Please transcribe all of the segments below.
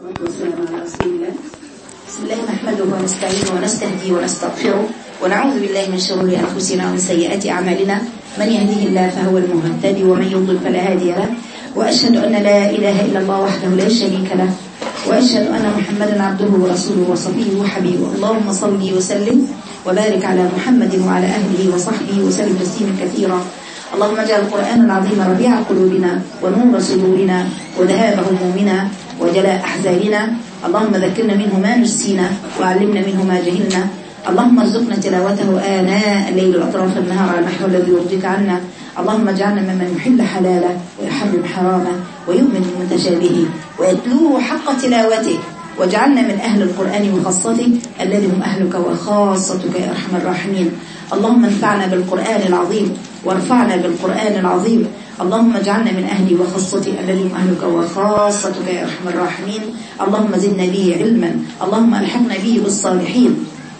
والصلاة والسلام على رسول الله بسم الله نحمده ونستعينه ونستهديه ونستغفره ونعوذ بالله من شرور أنفسنا ومن سيئات أعمالنا من يهده الله فهو المهتدي ومن يضلل فلا هادي له وأشهد أن لا إله إلا الله وحده لا شريك له وأشهد أن محمدا عبده ورسوله وصفيه وحبيبه اللهم صل وسلم وبارك على محمد وعلى أهله وصحبه وسلم تسليما كثيرا اللهم اجعل القرآن العظيم ربيع قلوبنا ونور صدورنا وذهاب همومنا وجلاء أحزاننا اللهم ذكرنا منه ما نسينا وعلمنا منه ما جهلنا اللهم ارزقنا تلاوته آناء الليل وأطراف النهار على النحو الذي يرضيك عنا اللهم اجعلنا ممن يحل حلاله ويحرم حرامه ويؤمن بمتشابهه ويتلوه حق تلاوته واجعلنا من أهل القرآن وخاصته الذي هم أهلك وخاصتك يا أرحم الراحمين اللهم انفعنا بالقرآن العظيم وارفعنا بالقرآن العظيم اللهم اجعلنا من أهلي وخاصتي الذي هم أهلك وخاصتك يا أرحم الراحمين اللهم زدنا به علما اللهم ألحقنا به بالصالحين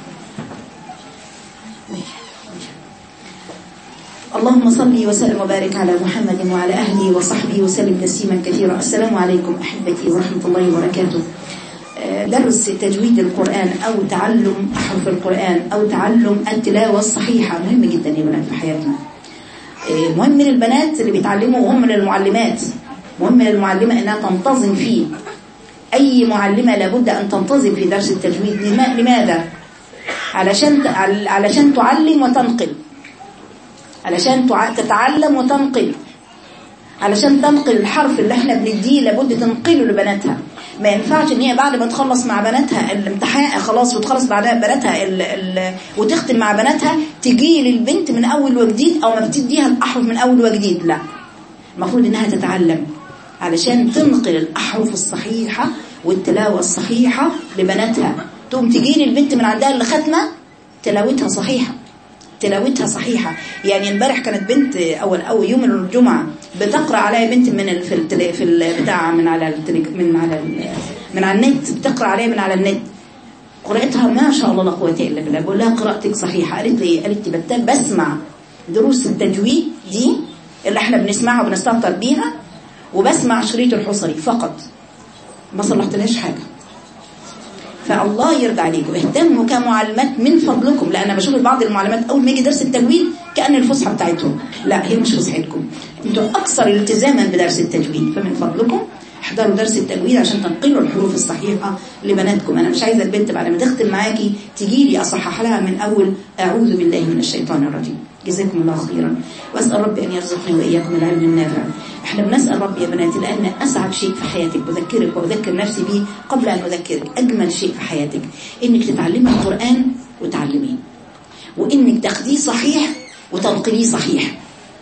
اللهم صل وسلم وبارك على محمد وعلى أهله وصحبه وسلم تسليما كثيرا السلام عليكم أحبتي ورحمة الله وبركاته درس تجويد القرآن أو تعلم أحرف القرآن أو تعلم التلاوة الصحيحة مهم جدا يا بنات في حياتنا مهم من البنات اللي بيتعلموا وهم من المعلمات مهم من المعلمة أنها تنتظم فيه أي معلمة لابد أن تنتظم في درس التجويد لماذا؟ علشان علشان تعلم وتنقل علشان تتعلم وتنقل علشان تنقل الحرف اللي احنا بنديه لابد تنقله لبناتها ما ينفعش ان هي بعد ما تخلص مع بناتها الامتحان خلاص وتخلص بعدها بناتها ال ال وتختم مع بناتها تجي للبنت من اول وجديد او ما بتديها الاحرف من اول وجديد لا المفروض انها تتعلم علشان تنقل الاحرف الصحيحة والتلاوة الصحيحة لبناتها تقوم تجي للبنت من عندها اللي ختمة تلاوتها صحيحة تلاوتها صحيحة يعني امبارح كانت بنت اول اول يوم الجمعة بتقرا عليا بنت من في التلي في البتاع من على من على من على النت بتقرا عليا من على النت قراءتها ما شاء الله لا قوه الا بالله بقول لها قراءتك صحيحه قالت لي ايه قالت لي بسمع دروس التجويد دي اللي احنا بنسمعها وبنستمتع بيها وبسمع شريط الحصري فقط ما صلحتلهاش حاجه فالله يرضى عليكم اهتموا كمعلمات من فضلكم لان انا بشوف بعض المعلمات اول ما يجي درس التجويد كان الفسحه بتاعتهم لا هي مش فسحتكم انتوا اكثر التزاما بدرس التجويد فمن فضلكم احضروا درس التجويد عشان تنقلوا الحروف الصحيحه لبناتكم انا مش عايزه البنت بعد ما تختم معاكي تجي لي اصحح لها من اول اعوذ بالله من الشيطان الرجيم جزاكم الله خيرا واسال ربي ان يرزقني واياكم العلم النافع احنا بنسال ربي يا بناتي لان اسعد شيء في حياتك بذكرك واذكر نفسي به قبل ان اذكرك اجمل شيء في حياتك انك تتعلمي القران وتعلميه وانك تاخديه صحيح وتنقليه صحيح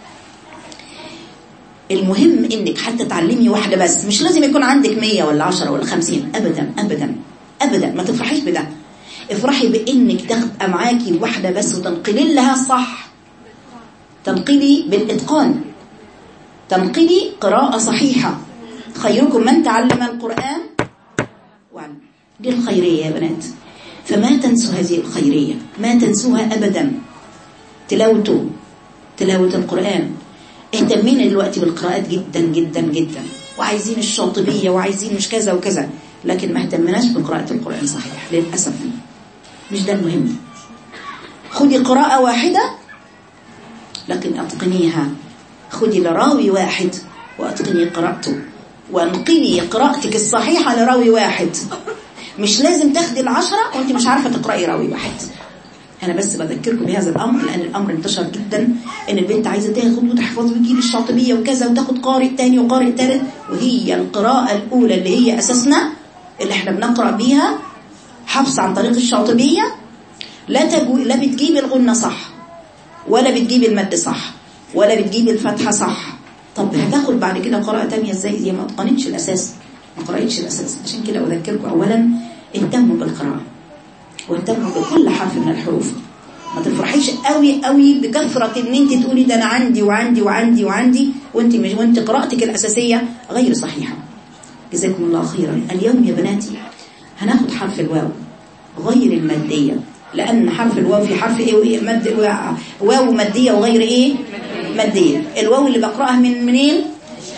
المهم انك حتى تعلمي واحدة بس مش لازم يكون عندك مية ولا عشرة ولا خمسين ابدا ابدا ابدا ما تفرحيش بده افرحي بانك تبقى معاكي واحدة بس وتنقلي لها صح تنقلي بالاتقان تنقلي قراءة صحيحة خيركم من تعلم القرآن وعلم دي الخيرية يا بنات فما تنسوا هذه الخيرية ما تنسوها ابدا تلاوته تلاوة القرآن اهتمينا دلوقتي بالقراءات جدا جدا جدا وعايزين الشاطبية وعايزين مش كذا وكذا لكن ما اهتمناش بقراءة القرآن صحيح للأسف مش ده المهم خدي قراءة واحدة لكن أتقنيها خدي لراوي واحد وأتقني قراءته وانقلي قراءتك الصحيحة لراوي واحد مش لازم تاخدي العشرة وانت مش عارفة تقرأي راوي واحد أنا بس بذكركم بهذا الأمر لأن الأمر انتشر جدا إن البنت عايزة تاخد وتحفظ وتجيب الشاطبية وكذا وتاخد قارئ تاني وقارئ تالت وهي القراءة الأولى اللي هي أساسنا اللي احنا بنقرأ بيها حفظ عن طريق الشاطبية لا تجو لا بتجيب الغنة صح ولا بتجيب المد صح ولا بتجيب الفتحة صح طب هتاخد بعد كده قراءة تانية ازاي زي ما اتقنتش الأساس ما قرأتش الأساس عشان كده أذكركم أولا اهتموا بالقراءة واهتموا بكل حرف من الحروف ما تفرحيش قوي قوي بكثرة ان انت تقولي ده انا عندي وعندي وعندي وعندي وانت مش وانت قراءتك الاساسية غير صحيحة جزاكم الله خيرا اليوم يا بناتي هناخد حرف الواو غير المادية لان حرف الواو في حرف ايه وايه مد واو مادية وغير ايه مادية الواو اللي بقرأها من منين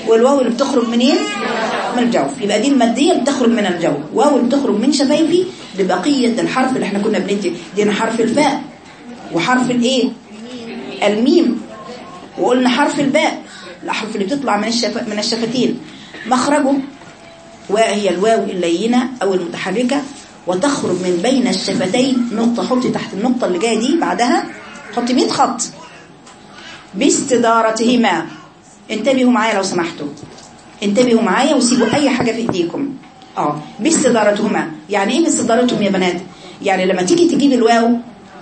والواو اللي بتخرج منين من الجوف يبقى دي المادية بتخرج من الجوف واو اللي بتخرج من شفايفي لبقية الحرف اللي احنا كنا بندي دينا حرف الفاء وحرف الايه الميم وقلنا حرف الباء الأحرف اللي بتطلع من الشف... من الشفتين مخرجه وهي الواو اللينة أو المتحركة وتخرج من بين الشفتين نقطة حطي تحت النقطة اللي جاية دي بعدها حطي 100 خط باستدارتهما انتبهوا معايا لو سمحتوا انتبهوا معايا وسيبوا أي حاجة في إيديكم اه باستدارتهما يعني ايه باستدارتهم يا بنات يعني لما تيجي تجيب الواو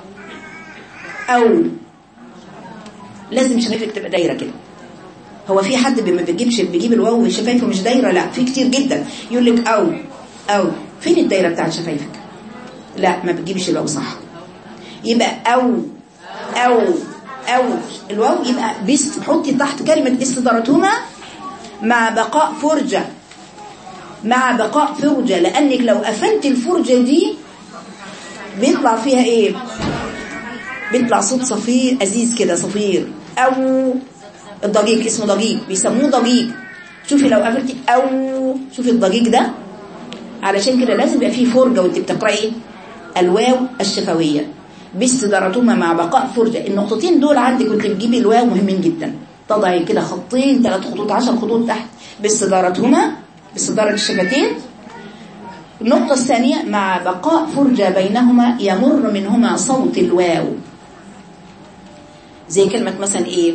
او لازم شفايفك تبقى دايره كده هو في حد ما بيجيبش بيجيب الواو شفايفه مش دايره لا في كتير جدا يقول لك او او فين الدايره بتاعت شفايفك لا ما بتجيبش الواو صح يبقى او او او الواو يبقى بس حطي تحت كلمه استدارتهما مع بقاء فرجه مع بقاء فرجه لانك لو قفلت الفرجه دي بيطلع فيها ايه بيطلع صوت صفير أزيز كده صفير أو الضجيج اسمه ضجيج بيسموه ضجيج شوفي لو قابلتي أو شوفي الضجيج ده علشان كده لازم يبقى فيه فرجة وانت بتقرأي الواو الشفوية باستدارتهما مع بقاء فرجة النقطتين دول عندك وانت بتجيبي الواو مهمين جدا تضعي كده خطين ثلاث خطوط عشر خطوط تحت باستدارتهما باستدارة الشفتين النقطة الثانية مع بقاء فرجة بينهما يمر منهما صوت الواو زي كلمة مثلا ايه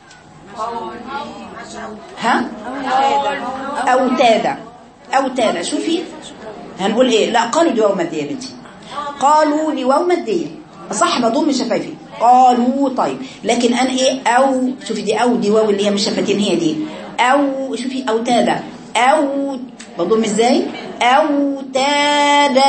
ها او تادا او تادا شوفي هنقول ايه لا قالوا دي واو مادية يا بنتي قالوا دي واو مادية صح بضم شفايفي قالوا طيب لكن انا ايه او شوفي دي او دي واو اللي هي مش شفتين هي دي او شوفي او تادا او بضم ازاي او تادا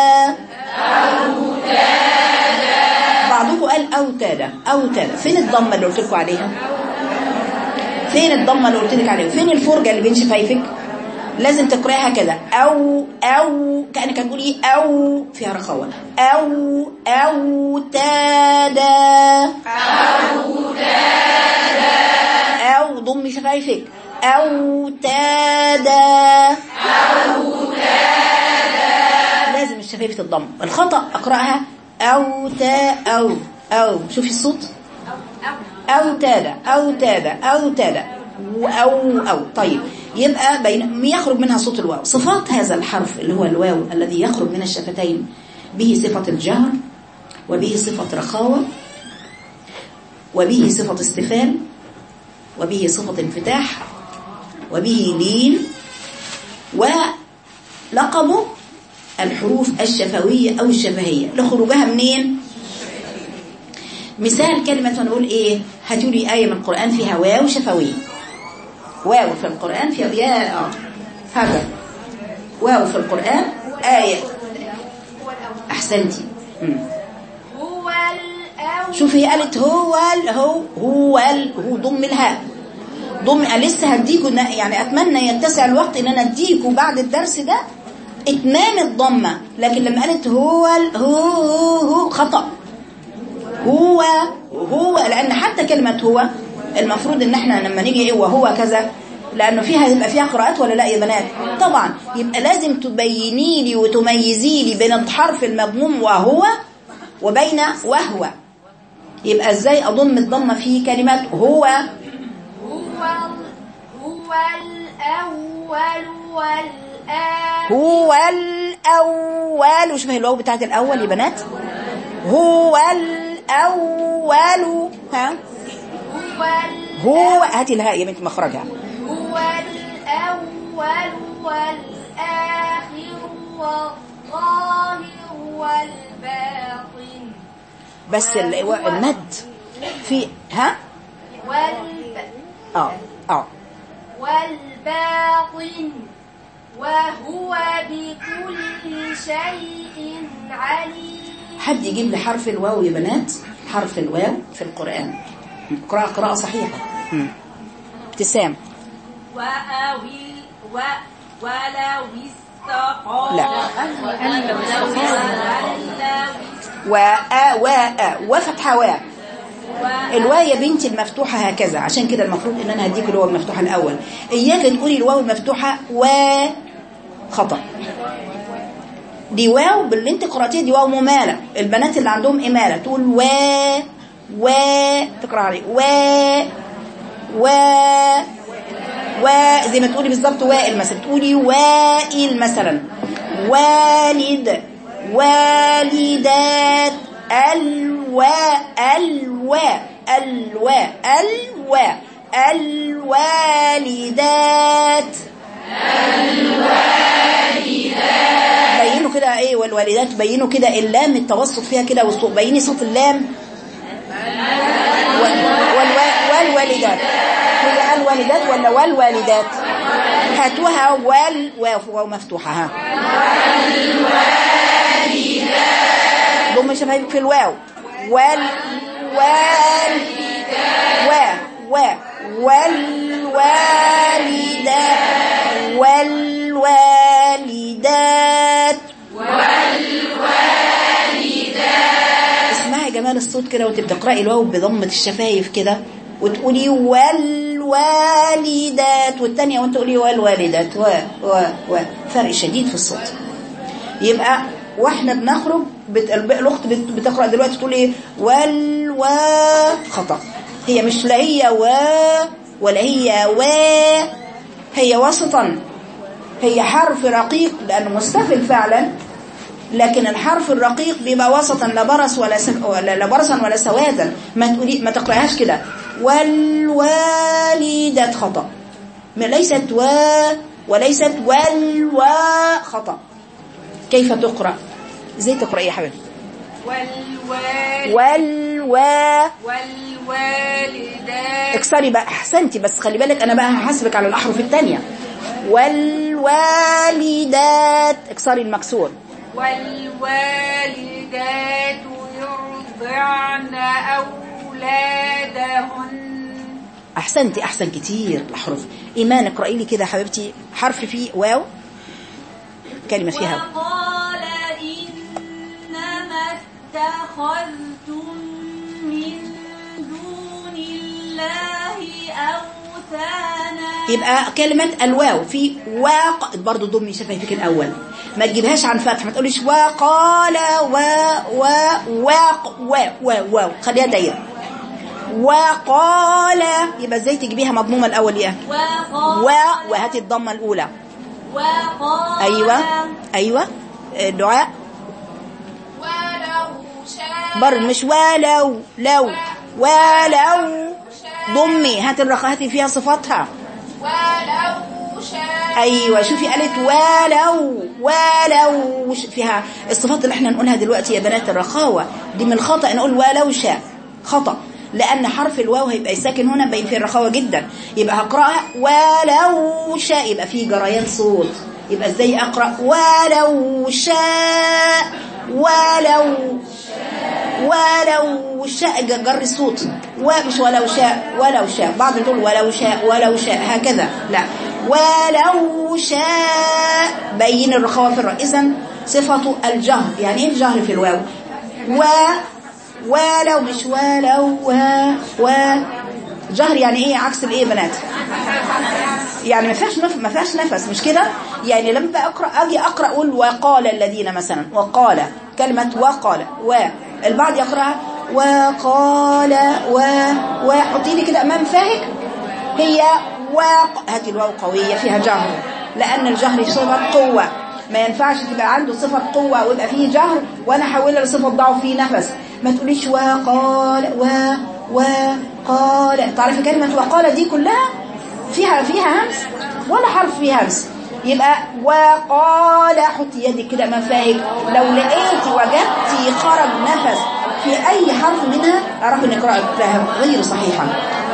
او تادا بعضكم قال او تادا او تادا فين الضمه اللي قلت لكم عليها فين الضمه اللي قلت لك عليها فين الفرجه اللي بين شفايفك لازم تقراها كده او او كانك هتقولي او فيها رخاوه او او تادا او تادا او ضمي شفايفك أو تادا أو تادا لازم الشفايف تتضم الخطأ أقرأها أو تا أو أو شوفي الصوت أو تادا أو تادا أو تادا أو أو طيب يبقى بين يخرج منها صوت الواو صفات هذا الحرف اللي هو الواو الذي يخرج من الشفتين به صفة الجهر وبه صفة رخاوة وبه صفة استفال وبه صفة انفتاح وبه لين ولقبه الحروف الشفوية أو الشفهية لخروجها منين مثال كلمة نقول إيه هتقولي آية من القرآن فيها واو شفوية واو في القرآن فيها يا آه هذا واو في القرآن آية أحسنتي هو الأول شوفي هي قالت هو ال هو هو ال هو ضم الهاء ضم لسه هديكوا يعني اتمنى يتسع الوقت ان انا اديكوا بعد الدرس ده اتمام الضمه لكن لما قالت هو ال هو هو, هو خطا هو هو لان حتى كلمه هو المفروض ان احنا لما نيجي ايه وهو كذا لانه فيها يبقى فيها قراءات ولا لا يا بنات طبعا يبقى لازم تبيني لي وتميزي لي بين الحرف المضموم وهو وبين وهو يبقى ازاي اضم الضمه في كلمه هو هو هو الأول والآخر هو الأول وشبه الواو بتاعت الأول يا بنات هو الأول ها هو ال- هو هاتي الهاء يا بنت مخرجها هو الأول والآخر والظاهر والباطن بس ال- المد في ها والب اه اه والباطن وهو بكل شيء عليم حد يجيب لي حرف الواو يا بنات حرف الواو في القرآن قراءة قراءة صحيحة مم. ابتسام وأوي و ولو استقام لا. ولو و أ و أ وفتحة و الواو يا بنتي المفتوحة هكذا عشان كده المفروض ان انا هديك الواو المفتوحة الاول اياك تقولي الواو المفتوحة و خطأ دي واو باللي انت قرأتيها دي واو ممالة البنات اللي عندهم إمالة تقول و و تقرأ عليه و و و زي ما تقولي بالظبط وائل مثلا تقولي وائل مثلا والد والدات الواء الواء الواء الواء الوالدات بينوا كده ايه والوالدات بينوا كده اللام التوسط فيها كده والصوت بيني صوت اللام وال- والوا- والوالدات هي الوالدات ولا والوالدات هاتوها وال واو واو مفتوحة ها ضم شفايفك في الواو وال وال و و والوالدات والوالدات اسمعي جمال الصوت كده وانت بتقرأي الواو بضمة الشفايف كده وتقولي والوالدات والتانية وانت تقولي والوالدات و و و فرق شديد في الصوت يبقى واحنا بنخرج بت... الاخت بت... بتقرا دلوقتي تقول ايه والوا خطا هي مش لا هي و ولا هي و هي وسطا هي حرف رقيق لانه مستفل فعلا لكن الحرف الرقيق بيبقى وسطا لا برص ولا س... ولا لا برصا ولا سوادا ما تقولي ما تقراهاش كده والوالدات خطا ما ليست و وليست والوا خطا كيف تقرا ازاي تقرا يا حبيبي والوالد والوا والوالدات اكسري بقى احسنتي بس خلي بالك انا بقى هحاسبك على الاحرف الثانيه والوالدات اكسري المكسور والوالدات يرضعن أولادهن احسنتي احسن كتير الاحرف ايمان اقراي لي كده يا حبيبتي حرف فيه واو كلمه فيها وقال إنما اتخذتم من دون الله أوثانا يبقى كلمة الواو في واق برضو ضمي شفايفك الأول ما تجيبهاش عن فتح ما تقوليش وقال و و واق و و و خليها دايرة وقال يبقى ازاي تجيبيها مضمومة الأول يا و وقال وهاتي الضمة الأولى وقال أيوة أيوة الدعاء ولو شاء بر مش ولو لو ولو ضمي هاتي الرخاء هاتي فيها صفاتها ولو شاء ايوه شوفي قالت ولو ولو ش- فيها الصفات اللي احنا نقولها دلوقتي يا بنات الرخاوه دي من الخطا نقول ولو شاء خطا لان حرف الواو هيبقى ساكن هنا باين فيه الرخاوه جدا يبقى هقراها ولو شاء يبقى فيه جريان صوت يبقى ازاي اقرا ولو شاء ولو ولو شاء ج- جر الصوت ومش ولو شاء ولو شاء بعض تقول ولو شاء ولو شاء هكذا لا ولو شاء بين الرخاوة في الراء إذا صفة الجهر يعني ايه الجهر في الواو و ولو مش ولو و و جهر يعني ايه عكس الايه يا بنات يعني ما فيهاش نف... ما فيهاش نفس مش كده يعني لما اقرا اجي اقرا اقول وقال الذين مثلا وقال كلمه وقال و البعض يقراها وقال و وحطي لي كده امام فاهك هي وق هاتي الواو قويه فيها جهر لان الجهر صفه قوه ما ينفعش تبقى عنده صفه قوه ويبقى فيه جهر وانا احولها لصفه ضعف فيه نفس ما تقوليش وقال و وقال تعرفي كلمه وقال دي كلها فيها فيها همس ولا حرف فيه همس يبقى وقال حطي يدك كده مفاهك لو لقيتي وجدتي خرج نفس في اي حرف منها اعرفي ان قراءتها غير صحيحه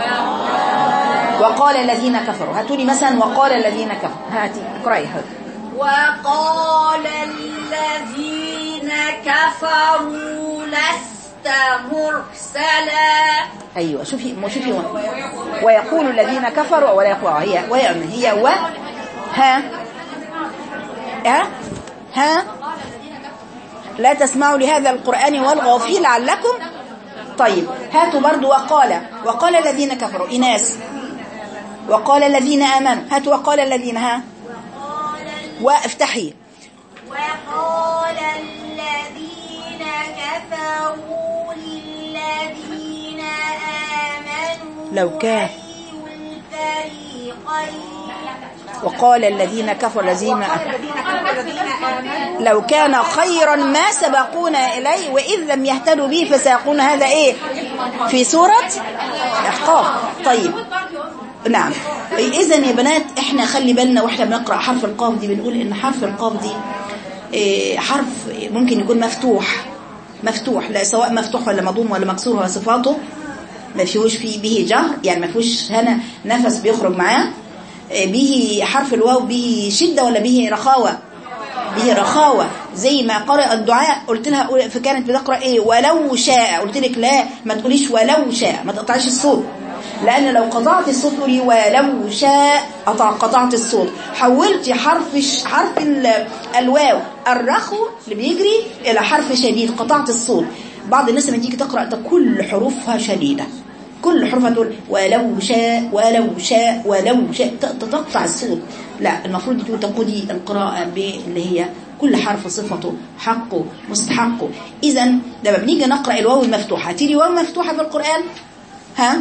وقال الذين كفروا هاتوني مثلا وقال الذين كفروا هاتي اقراي هاتي وقال الذين كفروا لست مرسلا ايوه شوفي مو شوفي و... ويقول الذين كفروا ولا يقولوا هي وهي هي و ها ها ها لا تسمعوا لهذا القرآن والغوا فيه لعلكم طيب هاتوا برضو وقال وقال الذين كفروا إناس وقال الذين آمنوا هاتوا وقال الذين ها وافتحي وقال الذين كفروا للذين آمنوا لو كان أي الفريقين وقال الذين كفروا الذين لو كان خيرا ما سبقونا إليه وإذ لم يهتدوا به فسيقولون هذا إيه في سورة الأحقاف طيب نعم إذا يا بنات إحنا خلي بالنا وإحنا بنقرأ حرف القاف دي بنقول إن حرف القاف دي إيه، حرف ممكن يكون مفتوح مفتوح لا سواء مفتوح ولا مضموم ولا مكسور ولا صفاته ما فيهوش فيه به جهر يعني ما فيهوش هنا نفس بيخرج معاه إيه، به حرف الواو به شدة ولا به رخاوة به رخاوة زي ما قرأ الدعاء قلت لها فكانت بتقرأ ايه ولو شاء قلت لك لا ما تقوليش ولو شاء ما تقطعيش الصوت لأن لو قطعت الصوت قولي ولو شاء قطع قطعت الصوت حولتي حرف الش- حرف ال- الواو الرخو اللي بيجري إلى حرف شديد قطعت الصوت بعض الناس لما تيجي تقرأ ده كل حروفها شديدة كل حروفها تقول ولو شاء ولو شاء ولو شاء ت- تقطع الصوت لا المفروض تقول تقودي القراءة اللي هي كل حرف صفته حقه مستحقه إذا لما بنيجي نقرأ الواو المفتوحة تيجي واو مفتوحة في القرآن ها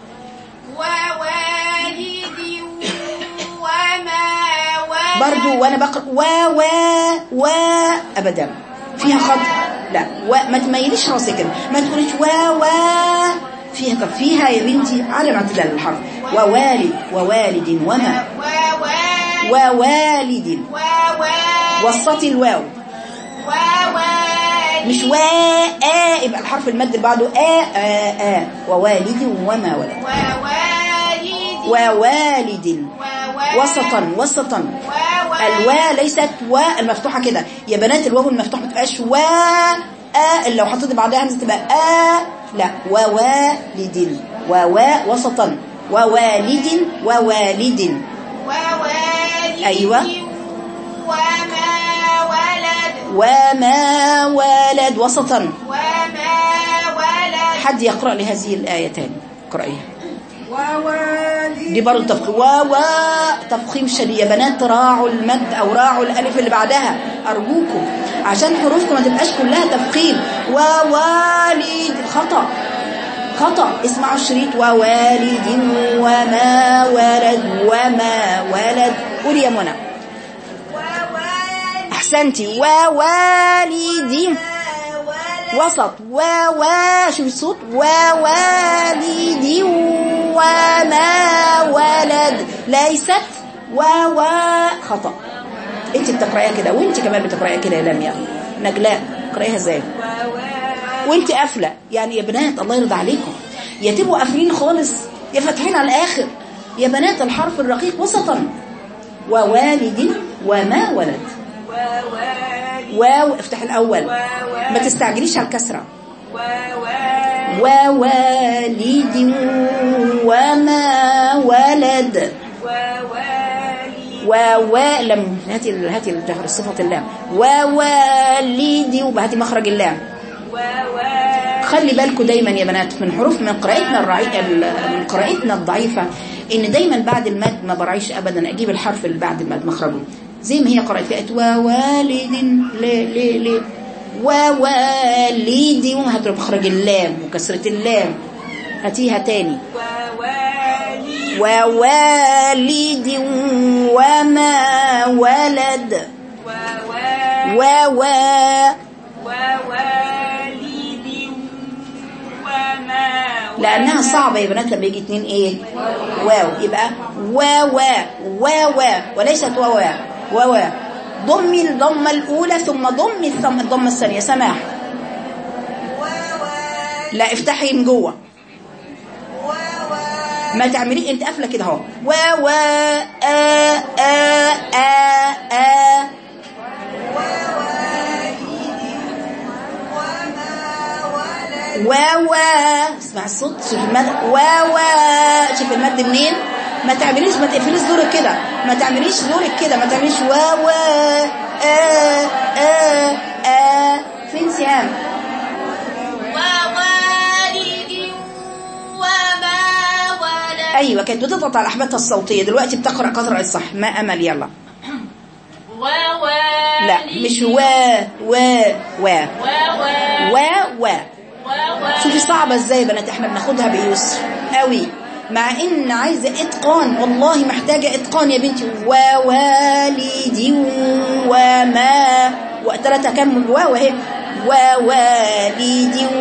ووالد وما ولد برضو وانا بقرا و و و ابدا فيها خط لا و ما تميليش راسك كده ما تقوليش و و فيها طب فيها يا بنتي على اعتدال الحرف ووالد ووالد وما ووالد ووالد ووالد وسطي الواو ووالد مش و آ يبقى الحرف المد اللي بعده آ آ آ ووالد وما ولد ووالد ووالد ووالد وسطا وسطا ووالد الواو ليست و المفتوحه كده يا بنات الواو المفتوحه ما تبقاش و ا لو حطيت بعدها همزه تبقى ا لا ووالد ووا وسطا ووالد ووالد ووالد أيوة. وما ولد وما ولد وسطا وما ولد حد يقرا لي هذه الايه تاني اقرايها دي برضه تفخيم و و تفخيم شديد يا بنات راعوا المد او راعوا الالف اللي بعدها ارجوكم عشان حروفكم ما تبقاش كلها تفخيم ووالد خطا خطا اسمعوا الشريط ووالد وما ولد وما ولد قولي يا منى ووالد احسنتي ووالد وسط و و شوفي الصوت ووالد وما ولد ليست و و خطأ انت بتقرأيها كده وانت كمان بتقرأيها كده يا لميا نجلاء اقرأيها ازاي وانت قافله يعني يا بنات الله يرضى عليكم يا تبقوا قافلين خالص يا فاتحين على الاخر يا بنات الحرف الرقيق وسطا ووالد وما ولد واو افتح الاول ما تستعجليش على الكسره ووالد وما ولد وو لم هاتي ال- هاتي الجهر صفة اللام ووالد وهاتي مخرج اللام خلي بالكم دايما يا بنات من حروف من قراءتنا الرعي... ال- من قراءتنا الضعيفة ان دايما بعد المد ما براعيش ابدا اجيب الحرف اللي بعد المد مخرجه زي ما هي قرأت فئة ووالد ليه ليه ليه ووالد وهضرب مخرج اللام وكسرة اللام هاتيها تاني ووالد وما ولد ووا لأنها صعبة يا بنات لما يجي اتنين ايه واو يبقى واوا واوا وليست واوا واوا ضمي الضمة الأولى ثم ضمي الثم- الضمة الثانية سماح لا افتحي من جوه ما تعملي انت قافله كده اهو وا وا ا ا ا ا وا وا اسمع الصوت شوف المد وا وا شوف المد منين ما تعمليش ما تقفليش زورك كده ما تعمليش زورك كده ما تعمليش وا وا ا ا ا فين سهام ووالد كانت بتضغط على احباتها الصوتيه دلوقتي بتقرا قراءه صح ما امل يلا ووالد لا مش و و و و و شوفي صعبة ازاي يا بنات احنا بناخدها بيسر قوي مع ان عايزة اتقان والله محتاجة اتقان يا بنتي ووالد وما وثلاثة كم الواو اهي ووالد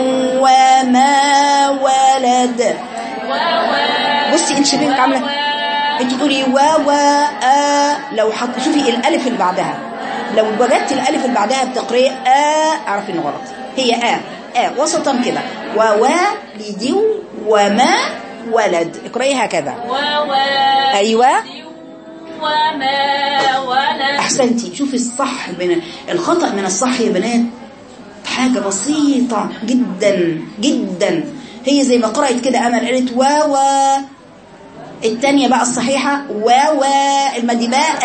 وما ولد بصي انت شبيهك عاملة انت تقولي و و آ لو حط شوفي الالف اللي بعدها لو وجدت الالف اللي بعدها بتقري آ اعرفي انه غلط هي آ آ وسطا كده ووالد وما ولد اقرأي هكذا ووالد ايوه وما ولد احسنتي شوفي الصح من الخطأ من الصح يا بنات حاجة بسيطة جدا جدا هي زي ما قرأت كده أمل قالت واو التانية بقى الصحيحة واو المد بقى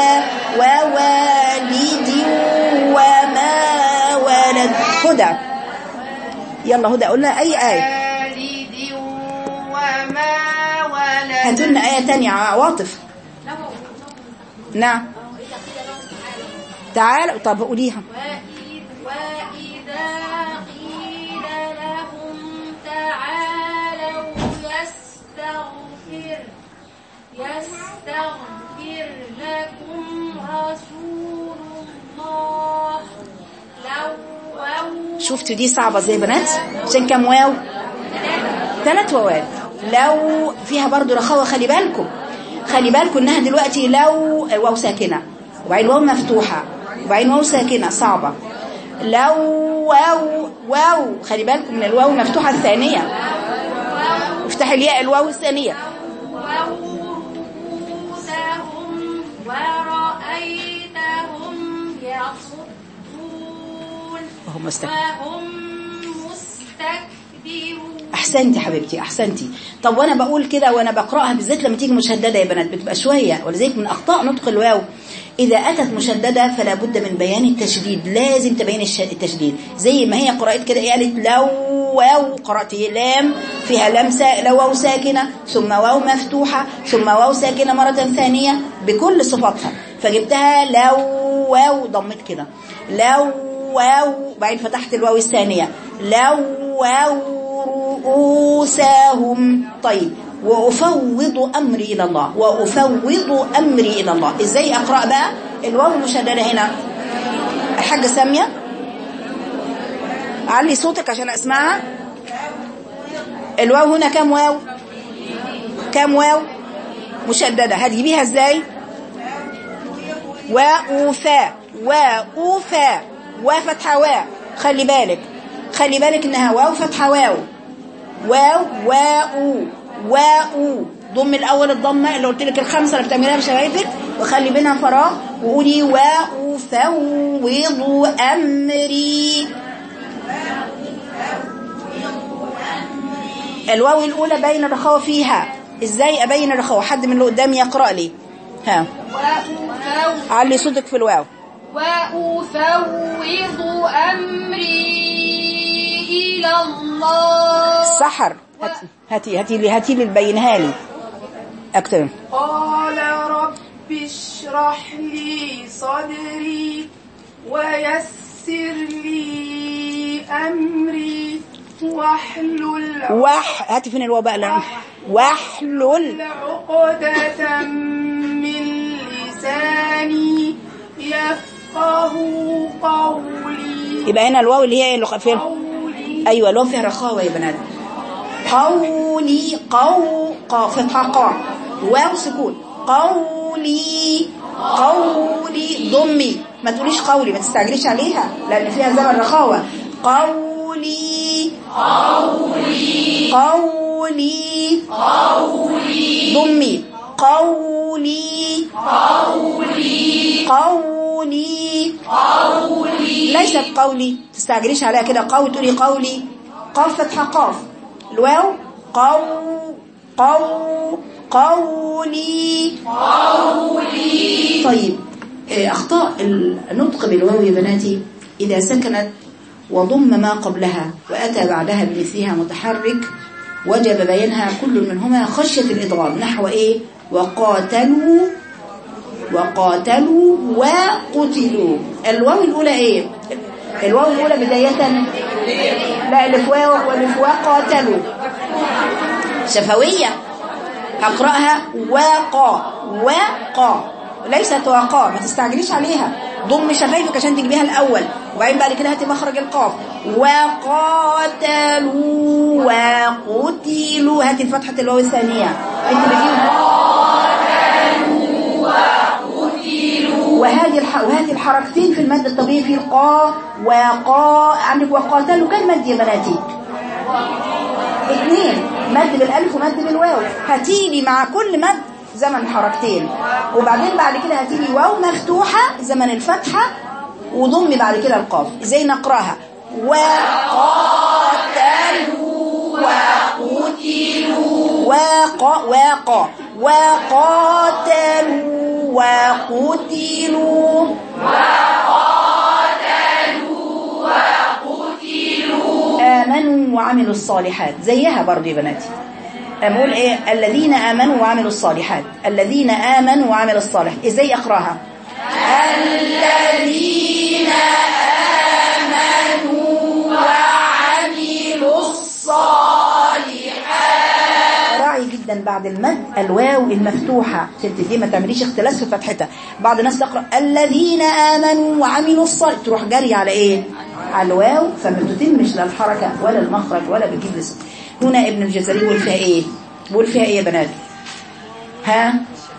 ووالد وما ولد هدى يلا هدى قلنا أي آية والد وما ولد هاتوا لنا آية تانية عواطف نعم تعال طب قوليها وإذ وإذا قيل لهم تعالوا يستغفر يستغفر لكم رسول الله لووا شفتوا دي صعبة زي بنات عشان كام واو ثلاث واوات لو فيها برضو رخاوة خلي بالكم خلي بالكم انها دلوقتي لو واو ساكنة وبعدين واو مفتوحة وبعدين واو ساكنة صعبة لو واو واو خلي بالكم من الواو المفتوحة الثانية افتحي الياء الواو الثانية رؤوسهم ورأيتهم يصدون وهم مستك... وهم مستكبرون احسنتي حبيبتي احسنتي طب وانا بقول كده وانا بقراها بالذات لما تيجي مشدده يا بنات بتبقى شويه ولذلك من اخطاء نطق الواو اذا اتت مشدده فلا بد من بيان التشديد لازم تبين الش- التشديد زي ما هي قرات كده إيه قالت لو واو قرات لام فيها لام سا... لو واو ساكنه ثم واو مفتوحه ثم واو ساكنه مره ثانيه بكل صفاتها فجبتها لو واو ضمت كده لو واو بعدين فتحت الواو الثانيه لو واو رؤوسهم طيب وأفوض أمري إلى الله وأفوض أمري إلى الله إزاي أقرأ بقى الواو المشددة هنا الحاجة سامية علي صوتك عشان أسمعها الواو هنا كام واو كام واو مشددة هتجيبيها إزاي وأوفى وأوفى وفتحة واو خلي بالك خلي بالك إنها واو فتحة واو واو واو واو ضم الاول الضمه اللي قلت لك الخمسه اللي بتعمليها بشفايفك وخلي بينها فراغ وقولي وافوض امري الواو الاولى باين الرخاوه فيها ازاي ابين الرخاوه حد من اللي قدامي يقرا لي ها وأفوض علي صوتك في الواو وأفوض أمري إلى الله سحر هاتي هاتي هاتي لي هاتي لي بينها لي اكتر قال رب اشرح لي صدري ويسر لي أمري واحلل وح هاتي فين الواو بقى لا. واحلل عقدة من لساني يفقه قولي يبقى هنا الواو اللي هي اللي فين قولي ايوه الواو فيها رخاوه يا بنات قولي قو قا فتحه قا واو سكون قولي قولي ضمي ما تقوليش قولي ما تستعجليش عليها لان فيها زمن رخاوه قولي قولي قولي قولي ضمي قولي قولي قولي ليست قولي تستعجليش عليها كده قولي تقولي قولي قاف فتحة قاف الواو قو قو قولي قولي طيب آه، أخطاء النطق بالواو يا بناتي إذا سكنت وضم ما قبلها وأتى بعدها بمثلها متحرك وجب بيانها كل منهما خشية الإضغام نحو إيه وقاتلوا وقاتلوا وقتلوا الواو الأولى إيه الواو الأولى بداية لا الف واو والف واو قاتلوا شفوية هقرأها واقا واقا ليست واقا ما تستعجليش عليها ضم شفايفك عشان تجيبيها الأول وبعدين بعد كده هاتي مخرج القاف وقاتلوا وقتلوا هاتي فتحة الواو الثانية انت بتجيب وهذه الح... وهذه الحركتين في المد الطبيعي في القاء وقا عندك وقاتلوا كم مد يا بناتي اثنين مد بالالف ومد بالواو هتيجي مع كل مد زمن حركتين وبعدين بعد كده هتيجي واو مفتوحة زمن الفتحة وضمي بعد كده القاف ازاي نقراها وقاتلوا وقتلوا وقا وقا وقاتلوا وقتلوا آمنوا وعملوا الصالحات زيها برضه يا بناتي أقول إيه الذين آمنوا وعملوا الصالحات الذين آمنوا وعملوا الصالحات إزاي أقراها الذين آمنوا وعملوا الصالحات راعي جدا بعد المد الواو المفتوحة عشان دي ما تعمليش اختلاس في فتحتها بعض الناس تقرأ الذين آمنوا وعملوا الصالحات تروح جري على إيه على الواو فما بتتمش لا الحركة ولا المخرج ولا بتجيب لسه هنا ابن الجزري بيقول فيها ايه بيقول فيها ايه يا بنات ها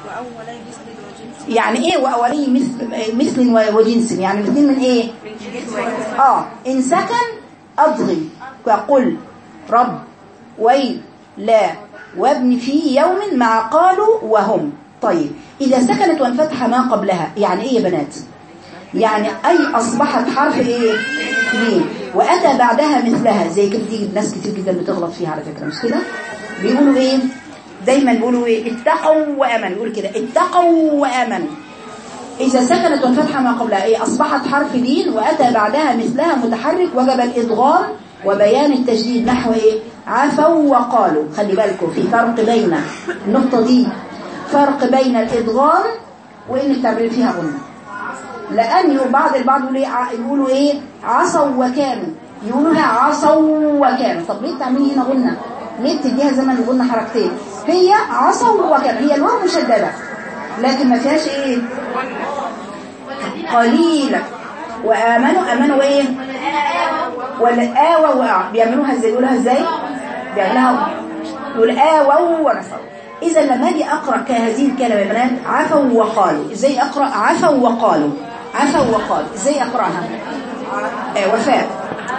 يعني ايه واولي مثل مثل وجنس يعني الاثنين من ايه اه ان سكن اضغم وقل رب ويل لا وابن في يوم مع قالوا وهم طيب اذا سكنت وانفتح ما قبلها يعني ايه يا بنات يعني أي أصبحت حرف إيه ليه وأتى بعدها مثلها زي كده دي ناس كتير جدا بتغلط فيها على فكرة مش كده بيقولوا إيه دايما بيقولوا إيه اتقوا وأمنوا يقولوا كده اتقوا وأمنوا إذا سكنت وانفتح ما قبلها إيه أصبحت حرف لين وأتى بعدها مثلها متحرك وجب الإضغام وبيان التجديد نحو إيه عفوا وقالوا خلي بالكم في فرق بين النقطة دي فرق بين الإضغام وإنك تعملي فيها غنة لأن بعض البعض يقولوا ايه يقولوا ايه عصوا وكانوا يقولوها عصوا وكانوا طب ليه بتعملي هنا غنة ليه بتديها زمن الغنة حركتين هي عصوا وكانوا هي الواو مشددة لكن ما فيهاش ايه قليلا وآمنوا آمنوا ايه ولا آوى وآ بيعملوها ازاي يقولوها ازاي بيعملوها يقول آوى ونصروا إذا لما أجي أقرأ كهذه الكلمة يا بنات عفوا وقالوا إزاي أقرأ عفوا وقالوا عفوا وقالوا إزاي أقرأها آه وفاء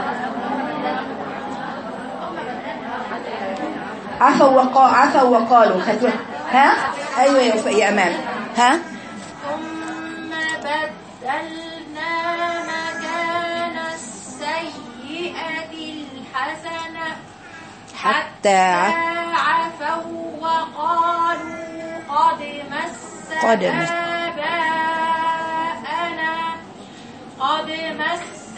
عفوا وقا عفوا وقالوا خدوا ها أيوة يا وفاء يا أمان ها ثم بدلنا مكان السيئة الحسنة حتى ع- عفوا وقالوا قد مس قد مس. آباءنا قد مس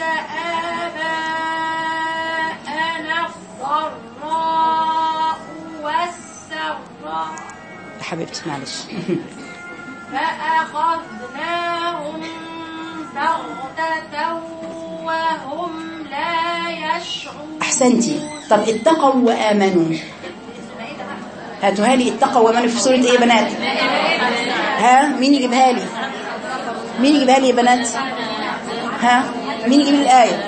آباءنا الضراء والسراء يا حبيبتي معلش فأخذناهم بغتة وهم لا يشعرون أحسنتي طب اتقوا وآمنوا هاتوها لي اتقوا وآمنوا في سورة ايه يا بنات ها مين يجيبها لي مين يجيبها لي يا بنات ها مين يجيب لي الآية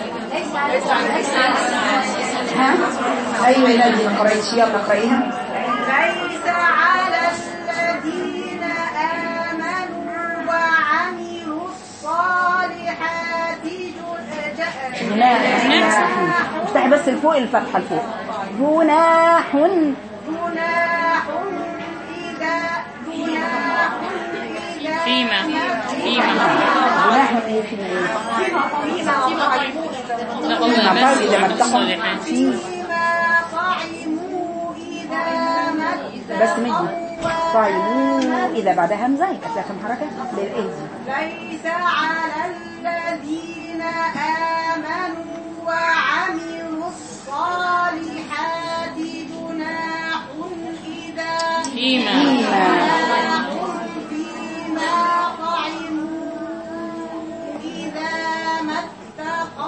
ها أيوة يا نادي ما قرأتش يلا اقرأيها ليس على الذين آمنوا وعملوا الصالحات جن- جناح افتحي بس الفوق الفتحة الفوق جناح جناح إذا جناح إذا فيما فيما جناح ايه في ايه تقول طيب بس إذا ما وعمل اتقوا الصالحات في فيما طعموا إذا ما بس مدي طيب إذا بعدها همزة يبقى فيها كم حركة للإيه ليس على الذين آمنوا وعملوا الصالحات جناح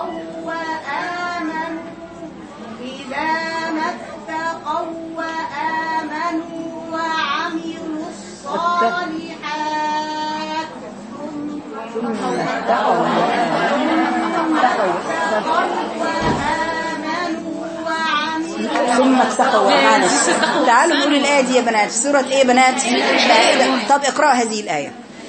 وآمنوا إذا ما اتقوا وآمنوا وعملوا الصالحات وآمنوا وعملوا ثم اتقوا معلش تعالوا نقول الآية دي يا بنات في سورة ايه يا بنات طب اقرأ هذه الآية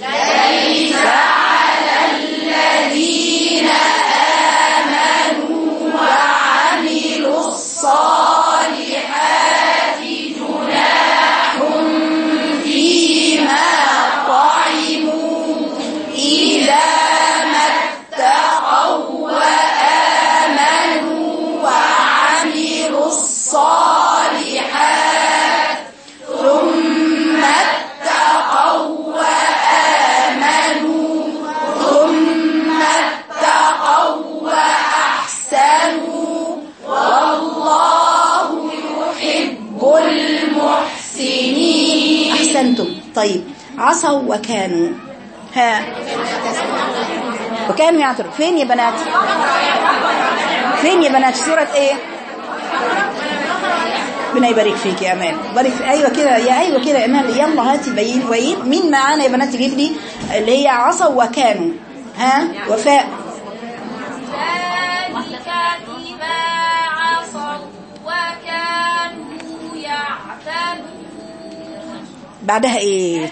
أحسنتم طيب عصوا وكانوا ها وكانوا يعتروا فين يا بنات فين يا بنات سورة ايه ربنا يبارك فيك يا امان بارك في ايوه كده يا ايوه كده يا امان يلا هاتي بين وين مين معانا يا بنات تجيب لي اللي هي عصوا وكانوا ها وفاء ذلك بما عصوا وكانوا يعتدون بعدها ايه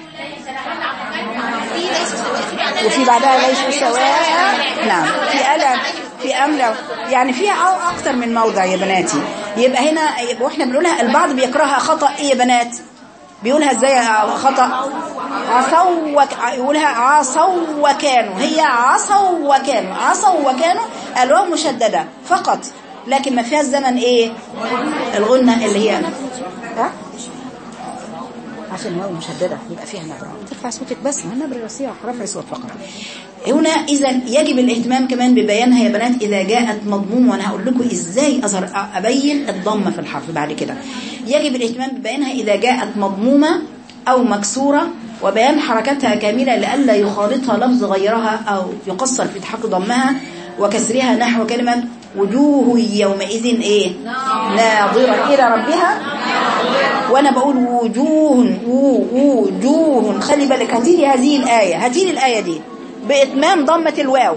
وفي بعدها ليس سواء نعم في ألم في أملة يعني فيها أو أكتر من موضع يا بناتي يبقى هنا يبقى واحنا بنقولها البعض بيقراها خطأ ايه يا بنات بيقولها ازاي خطأ عصوا وك... يقولها عصوا وكانوا هي عصوا وكانوا عصوا وكانوا الواو مشددة فقط لكن ما فيها الزمن ايه الغنة اللي هي ها؟ عشان الواو مشددة يبقى فيها نبرة ترفع صوتك بس ما النبرة رفيع رفع صوت فقط هنا إذا يجب الاهتمام كمان ببيانها يا بنات إذا جاءت مضموم وأنا هقول لكم إزاي أظهر أبين الضمة في الحرف بعد كده يجب الاهتمام ببيانها إذا جاءت مضمومة أو مكسورة وبيان حركتها كاملة لئلا يخالطها لفظ غيرها أو يقصر في تحقق ضمها وكسرها نحو كلمة وجوه يومئذ إيه ناظرة إلى ربها وانا بقول وجوه وجوه خلي بالك هاتيلي هذه الآية هاتيلي الآية دي بإتمام ضمة الواو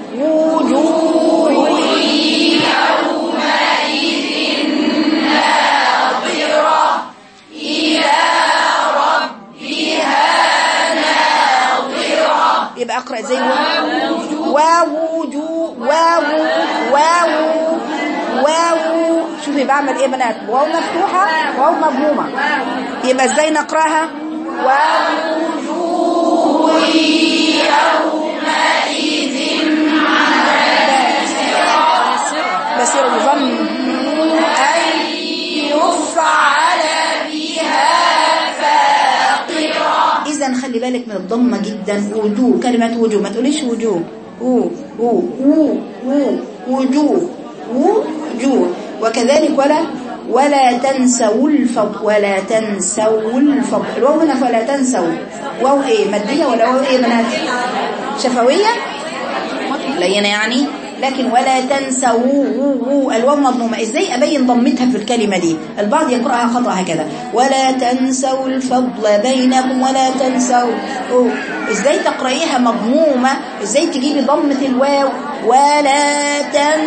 وجوه يبقى اقرا زي واو جو واو واو واو شوفي بعمل ايه بنات واو مفتوحه واو مضمومه يبقى ازاي نقراها واو بس يظن أن يفعل بها فاقرة إذا خلي بالك من الضمة جدا وجوه كلمة وجوه ما تقوليش وجوه و و و و وجوه وجوه وكذلك ولا ولا تنسوا الفضل ولا تنسوا الفضل الواو هنا فلا تنسوا واو ايه ماديه ولا واو ايه بنات شفويه لينه يعني لكن ولا تنسوا الواو مضمومه ازاي ابين ضمتها في الكلمه دي البعض يقراها خطا هكذا ولا تنسوا الفضل بينكم ولا تنسوا أوه. ازاي تقرايها مضمومه ازاي تجيبي ضمه الواو ولا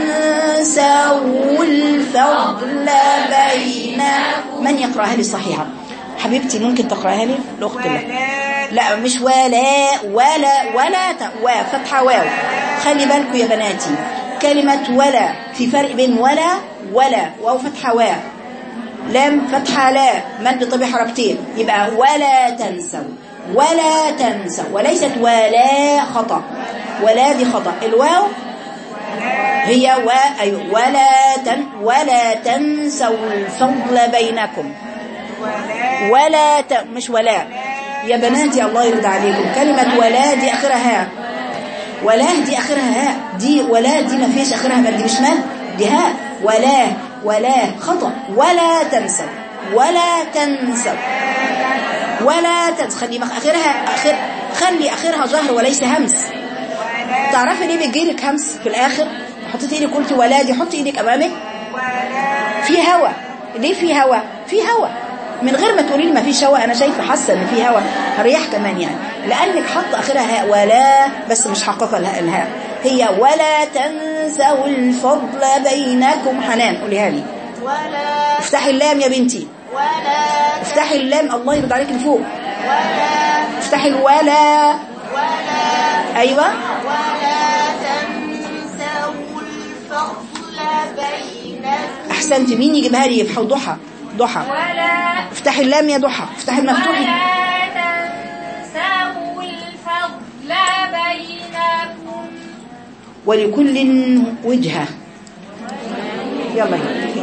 تنسوا الفضل بينكم من يقراها لي صحيحه حبيبتي ممكن تقراها لي الاخت لا لا مش ولا ولا ولا ت... وا فتحه واو خلي بالكم يا بناتي كلمة ولا في فرق بين ولا ولا واو فتحه وا لام فتحه لا مد طبيعي حركتين يبقى ولا تنسوا ولا تنسوا وليست ولا خطأ ولا دي خطأ الواو هي و أيوة ولا تن ولا تنسوا الفضل بينكم ولا ت... مش ولا يا بناتي الله يرضى عليكم كلمة ولا دي آخرها هاء ولا دي آخرها هاء دي ولا دي ما فيش آخرها مد دي مش مد دي هاء ولا ولا خطأ ولا تنسوا ولا تنسوا ولا تنسوا خلي آخرها آخر خلي آخرها ظهر وليس همس تعرفي ليه بيجيلك همس في الآخر حطيتي ايدك قلتي ولا دي حطي ايدك امامك في هوا ليه في هوا في هوا من غير ما تقولي لي ما فيش هوا انا شايفه حاسه ان في هوا رياح كمان يعني لانك حاطه اخرها هاء ولا بس مش حققه الهاء الهاء هي ولا تنسوا الفضل بينكم حنان قوليها لي ولا افتحي اللام يا بنتي ولا افتحي اللام الله يرضى عليك لفوق ولا افتحي الولا ولا ايوه ولا تنسوا الفضل بينكم احسنتي مين يجيبها لي يفحوا ضحى ضحى ولا افتحي اللام يا ضحى افتحي المفتوح ولا تنسوا الفضل بينكم ولكل وجهه يلا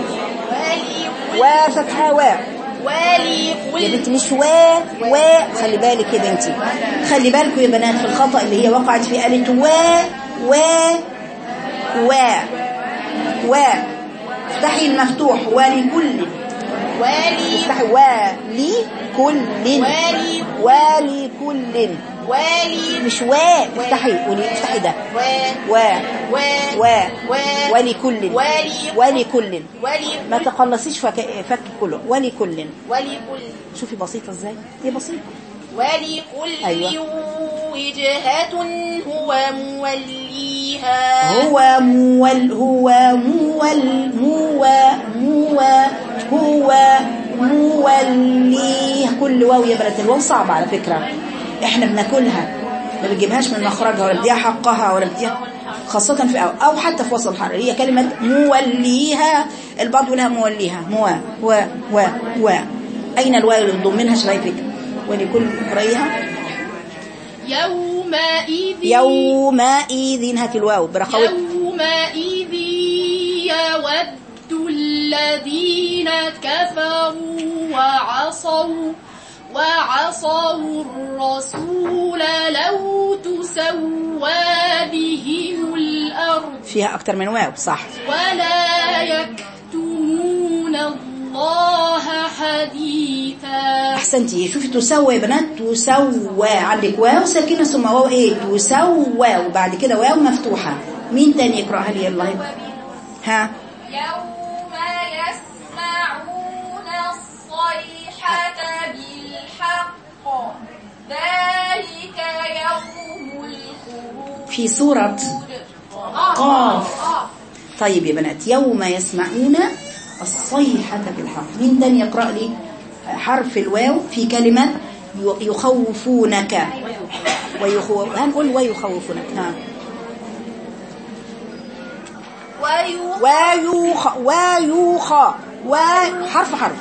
وفتحة و يا ولكل بنتي مش و و خلي بالك يا بنتي خلي بالكم يا بنات في الخطأ اللي هي وقعت في آلة و و و و افتحي المفتوح ولكل ولي افتحي ولكل ولي ولكل ولي مش و افتحي قولي افتحي ده و و و و و ولكل ولي ولكل ولي ما تقلصيش فك, فك كله ولكل ولكل شوفي بسيطة ازاي دي بسيطة ولكل أيوة. وجهة هو موليها هو مول هو مول مو مو هو موليه كل واو يا بنات الواو صعبة على فكرة احنا بناكلها ما بنجيبهاش من مخرجها ولا بديها حقها ولا بديها خاصة في أو, أو حتى في وسط الحرف هي كلمة موليها البعض لها موليها مو و و و أين الواو اللي ضمنها شايفك ولكل رأيها يومئذ يومئذ هات الواو برخوة يومئذ يود الذين كفروا وعصوا وعصوا الرسول لو تسوى بهم الأرض فيها أكتر من واو صح ولا يكتمون الله حديثا احسنتي شوفي تسوى يا بنات تسوى عندك واو ساكنه ثم واو ايه تسوى وبعد كده واو مفتوحه مين تاني يقراها لي يلا ها يوم يسمعون الصيحة بالحق ذلك يوم الخروج في سوره قاف طيب يا بنات يوم يسمعون الصيحة بالحق مين تاني يقرأ لي حرف الواو في كلمة يخوفونك ويخو... هنقول ويخوفونك نعم ويخ ويخ و حرف حرف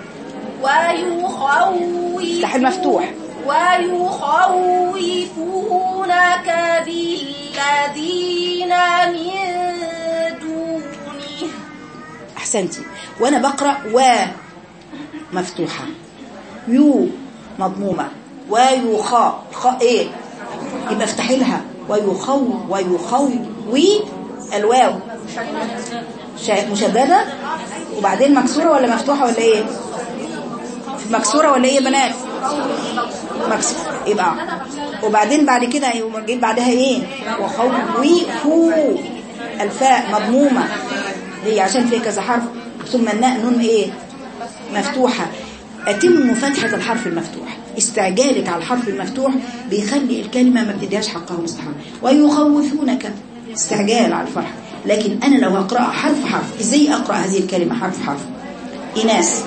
ويخوف افتح المفتوح ويخوفونك بالذين من دونه احسنتي وانا بقرا و مفتوحه يو مضمومه ويخا خا ايه يبقى افتحي لها ويخو ويخو وي الواو شا- مشدده وبعدين مكسوره ولا مفتوحه ولا ايه مكسوره ولا ايه يا بنات مكسوره يبقى وبعدين بعد كده يقوم جايب بعدها ايه وخو وي فو الفاء مضمومه هي عشان فيها كذا حرف ثم الناء نون ايه مفتوحة أتم فتحة الحرف المفتوح استعجالك على الحرف المفتوح بيخلي الكلمة ما بتديهاش حقها مستحيل ويخوفونك استعجال على الفرح لكن أنا لو هقرأ حرف حرف إزاي أقرأ هذه الكلمة حرف حرف إناس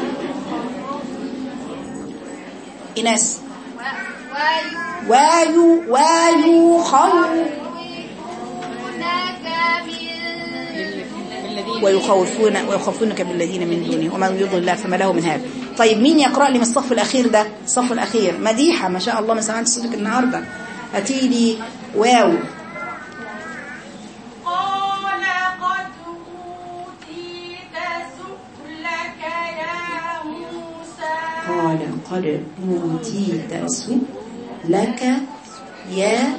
إناس ويو ويخو ويخوفون ويخوفونك بالذين من دونه ومن يضل الله فما له من هذا طيب مين يقرأ لي من الصف الأخير ده الصف الأخير مديحة ما شاء الله ما سمعت صوتك النهاردة هاتي لي واو قال قد أوتيت سؤلك يا موسى قال قد أوتيت سؤلك يا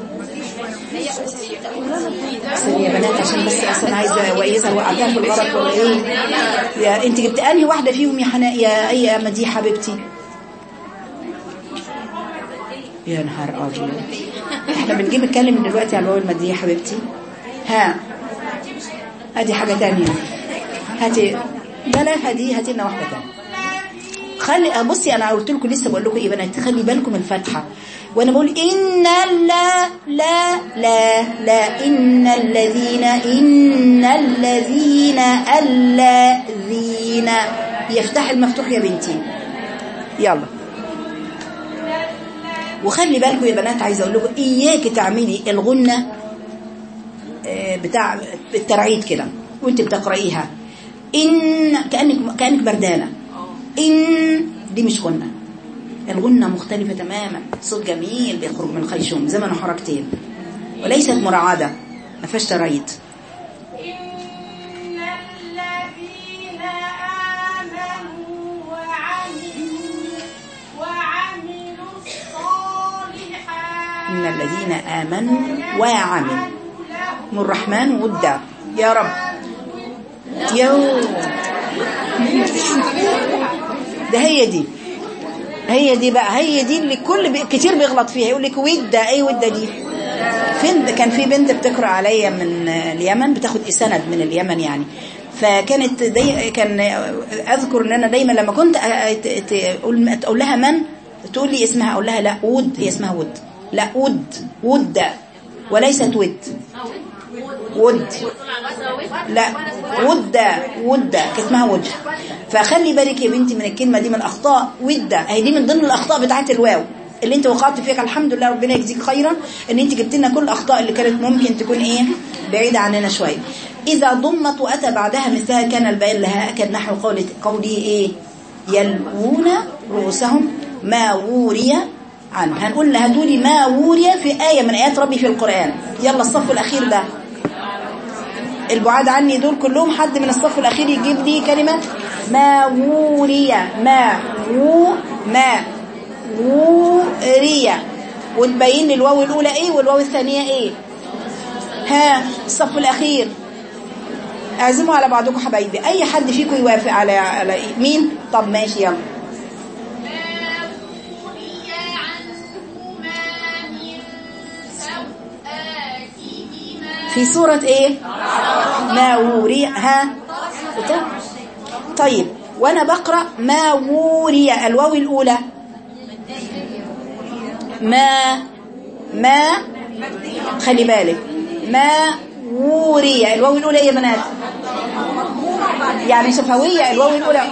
أحسن يا بنات عشان بس أصلا عايزة وإذا وقعتها في الغلط ولا إيه يا أنت جبت أنهي واحدة فيهم يا حناء يا أي يا مديحة حبيبتي يا نهار أبيض احنا بنجيب الكلم من دلوقتي على الواو المادية يا حبيبتي ها ادي حاجة تانية هاتي لا لا هدي هاتي لنا واحدة تانية خلي بصي انا قلت لكم لسه بقول لكم ايه بنات خلي بالكم الفتحه وانا بقول ان لا لا لا لا ان الذين ان الذين الذين يفتح المفتوح يا بنتي يلا وخلي بالكم يا بنات عايزه اقول لكم اياكي تعملي الغنه آه، بتاع الترعيد كده وانت بتقرايها ان كانك كانك بردانه إن دي مش غنة الغنة مختلفة تماما صوت جميل بيخرج من الخيشوم زمن حركتين وليست مرعادة ما فيهاش ترايد إن الذين آمنوا وعملوا وعملوا الصالحات إن الذين آمنوا وعملوا من الرحمن ودا يا رب يو ده هي دي هي دي بقى هي دي اللي كل بي كتير بيغلط فيها يقول لك وده ايه وده دي فين كان في بنت بتقرا عليا من اليمن بتاخد سند من اليمن يعني فكانت دي كان اذكر ان انا دايما لما كنت أ- ت- تقول تقول لها من تقول لي اسمها اقول لها لا ود هي اسمها ود لا ود ود وليست ود ود لا ودة ودة كانت اسمها ود فخلي بالك يا بنتي من الكلمة دي من الأخطاء ودة هي دي من ضمن الأخطاء بتاعت الواو اللي انت وقعت فيها الحمد لله ربنا يجزيك خيرا ان انت جبت لنا كل الاخطاء اللي كانت ممكن تكون ايه بعيدة عننا شوية اذا ضمت واتى بعدها مثلها كان البيان لها اكد نحو قولي قولي ايه يلوون رؤوسهم ما وري عنه هنقول لها دولي ما وري في آية من آيات ربي في القرآن يلا الصف الأخير ده البعاد عني دول كلهم حد من الصف الأخير يجيب لي كلمة ما وري ما و ما وري وتبين لي الواو الأولى إيه والواو الثانية إيه ها الصف الأخير اعزموا على بعضكم حبايبي أي حد فيكم يوافق على على إيه؟ مين طب ماشي يلا ما وري عنهما من سوآتهما في سورة ايه ما وري ها بتاع. طيب وانا بقرأ ما وري الواو الاولى ما ما خلي بالك ما وري الواو الاولى ايه يا بنات يعني شفوية الواو الاولى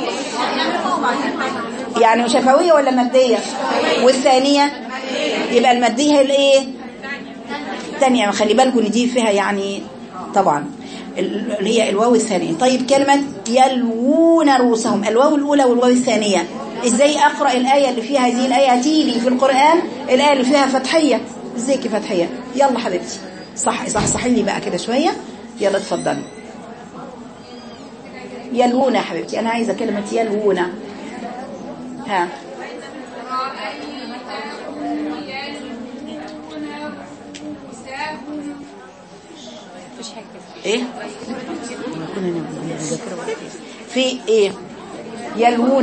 يعني شفوية ولا مادية والثانية يبقى المادية هي الايه الثانية خلي بالكم ان دي فيها يعني طبعا ال- اللي هي الواو الثانية طيب كلمة يلوون رؤوسهم الواو الأولى والواو الثانية ازاي أقرأ الآية اللي فيها هذه الآية هتيلي في القرآن الآية اللي فيها فتحية ازاي كيف فتحية يلا حبيبتي صح صح صحي لي بقى كده شوية يلا اتفضلي يلوون يا حبيبتي أنا عايزة كلمة يلوون ها ايه في ايه يلوون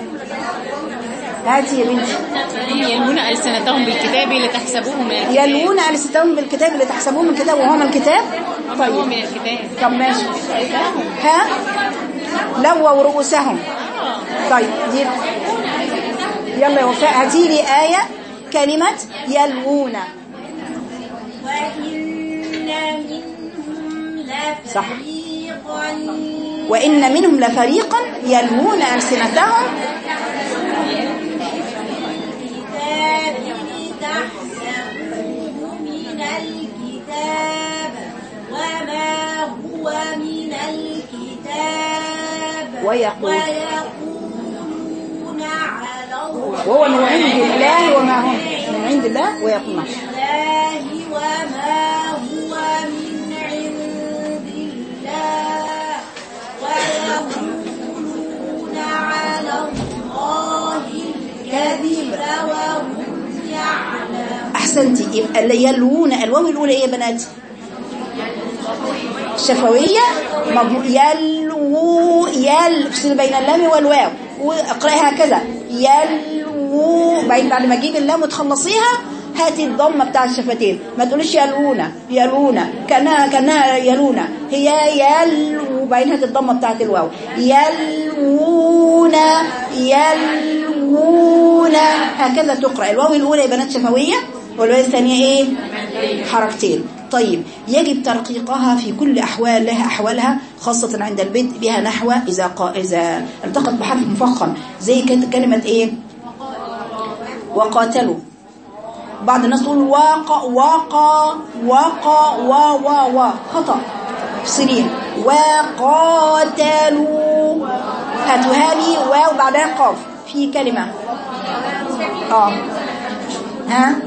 هاتي يا بنتي يلون ألسنتهم بالكتاب لتحسبوه من الكتاب يلوون ألسنتهم بالكتاب اللي تحسبوه من كتاب وهو من الكتاب طيب طيب من الكتاب طب ماشي ها لووا رؤوسهم طيب دي يلا يا وفاء هاتي لي آية كلمة يلوون وإن منهم صح. لفريقا وإن منهم لفريقا يلوون ألسنتهم الكتاب لتحسبوه من الكتاب وما هو من الكتاب ويقول- ويقولون على الله وهو من عند الله وما هم من عند الله ويقول ماشي الله وما هو من عند الله ويقولون على الله الكذب وهم يعلمون احسنتي يبقى اللي يلوون الواو الاولى ايه يا بنات شفويه مضمو يلو يل افصل بين اللام والواو واقراها هكذا يلو بعدين بعد ما تجيب اللام وتخلصيها هاتي الضمه بتاع الشفتين ما تقوليش يلونا يلونا كانها كانها يلونا هي يل وبعدين هاتي الضمه بتاعت الواو يلوون يلوون هكذا تقرا الواو الاولى يا بنات شفويه والواو الثانيه ايه حركتين طيب يجب ترقيقها في كل أحوال لها أحوالها خاصة عند البدء بها نحو إذا قا إذا التقت بحرف مفخم زي كانت كلمة إيه وقاتلوا بعض الناس تقول واقع واقع واقع وا وا وا خطأ سنين وقاتلوا هاتوا هذه واو بعدها قاف في كلمة اه ها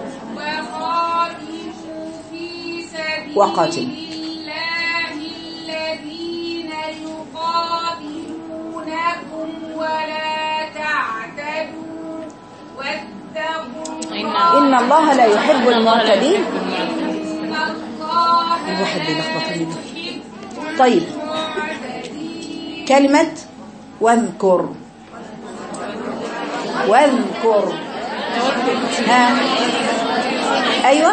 وقاتلوا في سبيل وقاتل. الله الذين يقاتلونكم ولا تعتدوا واتقوا الله إن الله لا يحب إن الله لا المعتدين يحب المعتدين. إن الله الواحد لا بيلخبطني ده. يحب طيب المعتدين كلمة واذكر واذكر ها ايوه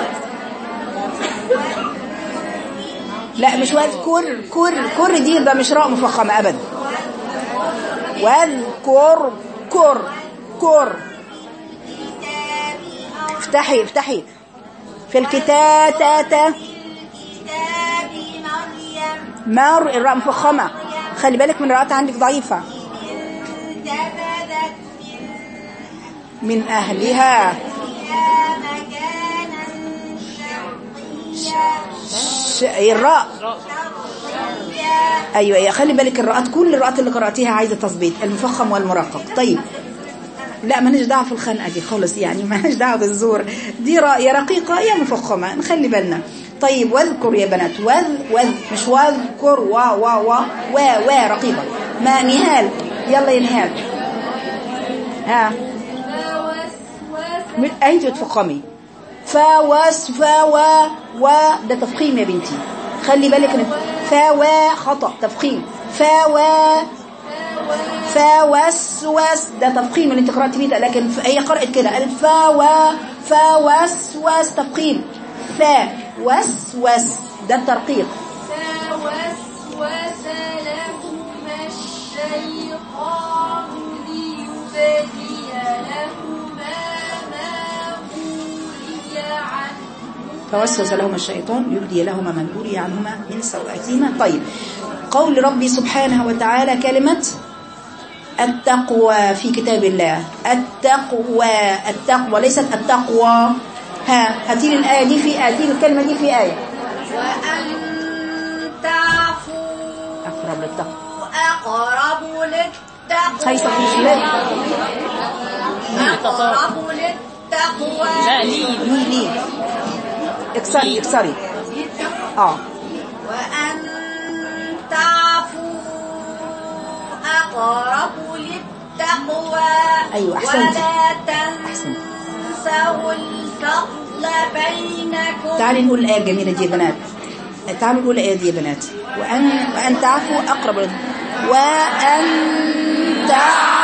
لا مش واذكر كر كر دي ده مش راء مفخمة ابدا واذكر كر كر افتحي افتحي في الكتاب تاتا كتاب مريم مار الراء مفخمة خلي بالك من الراءات عندك ضعيفة انتبذت من أهلها فيها مكانا شرقيا ش... الراء شرقيا أيوة أيوة خلي بالك الراءات كل الراءات اللي قرأتيها عايزة تظبيط المفخم والمرقق طيب لا مالناش دعوه في الخنقه دي خالص يعني مالناش دعوه بالزور دي راء يا رقيقه يا مفخمه نخلي بالنا طيب واذكر يا بنات وذ وذ مش واذكر وا وا وا وا وا رقيقه ما نهال يلا يا نهال ها من انت تفخمي فوس فوا و ده تفخيم يا بنتي خلي بالك ان فوا خطا تفخيم فوا فوسوس ده تفخيم اللي انت قرأت فيه ده لكن ف- هي قرأت كده الفوا فوسوس تفخيم فوسوس ده الترقيق فوسوس لهما الشيطان ليبدي لهما ما ولي عنهما فوسوس لهما الشيطان يبدي لهما من ولي عنهما من سوءاتهما طيب قول ربي سبحانه وتعالى كلمة التقوى في كتاب الله التقوى التقوى ليست التقوى ها هاتي لي الآية دي في هاتي لي الكلمة دي في آية وأن تعفوا أقرب للتقوى أقرب للتقوى هي صحيح لا أقرب للتقوى لا ليه لي لي اكسري اكسري اه وأن تعفوا أقرب للتقوى أيوة، أحسنتي. ولا تنسوا الفضل بينكم تعالي نقول الآية الجميلة دي يا بنات تعالوا نقول الآية دي يا بنات وأن وأن تعفوا أقرب لل- وأن تعفوا